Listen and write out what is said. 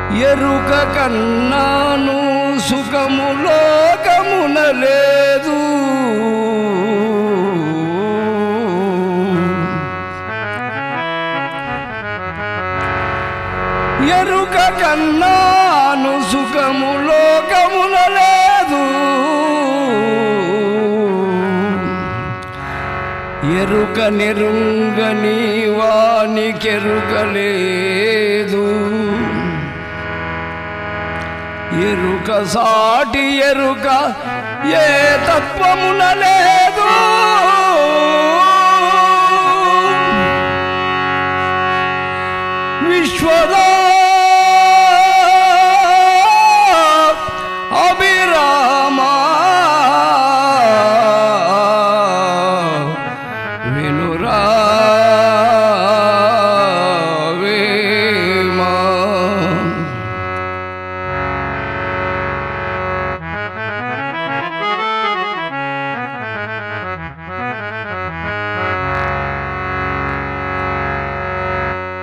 ఎరుక కన్నాను సుఖము లోకమున లేదు ఎరుక కన్నాను సుఖము లోకమున లేదు ఎరుక నెరుంగని వానికెరుకలేదు ఎరుక సాటి ఎరుక ఏ తత్వమున లేదు విశ్వదా